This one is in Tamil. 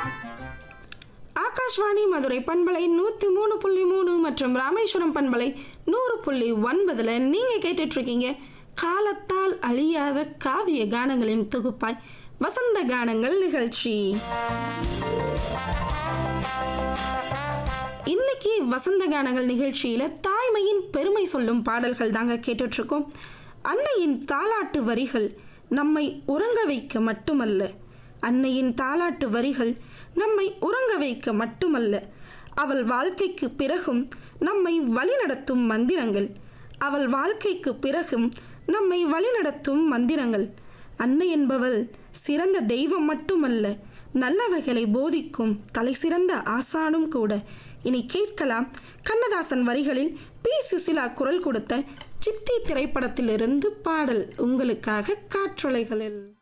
ஆகாஷ்வாணி மதுரை பண்பலை நூற்றி மூணு புள்ளி மூணு மற்றும் ராமேஸ்வரம் பண்பலை நூறு புள்ளி ஒன்பதில் நீங்கள் கேட்டுட்ருக்கீங்க காலத்தால் அழியாத காவிய கானங்களின் தொகுப்பாய் வசந்த கானங்கள் நிகழ்ச்சி இன்னைக்கு வசந்த கானங்கள் நிகழ்ச்சியில் தாய்மையின் பெருமை சொல்லும் பாடல்கள் தாங்க கேட்டுட்ருக்கோம் அன்னையின் தாலாட்டு வரிகள் நம்மை உறங்க வைக்க மட்டுமல்ல அன்னையின் தாலாட்டு வரிகள் நம்மை உறங்க வைக்க மட்டுமல்ல அவள் வாழ்க்கைக்கு பிறகும் நம்மை வழிநடத்தும் மந்திரங்கள் அவள் வாழ்க்கைக்கு பிறகும் நம்மை வழிநடத்தும் மந்திரங்கள் அன்னை என்பவள் சிறந்த தெய்வம் மட்டுமல்ல நல்லவைகளை போதிக்கும் தலை சிறந்த ஆசானும் கூட இனி கேட்கலாம் கண்ணதாசன் வரிகளில் பி சுசிலா குரல் கொடுத்த சித்தி திரைப்படத்திலிருந்து பாடல் உங்களுக்காக காற்றலைகளில்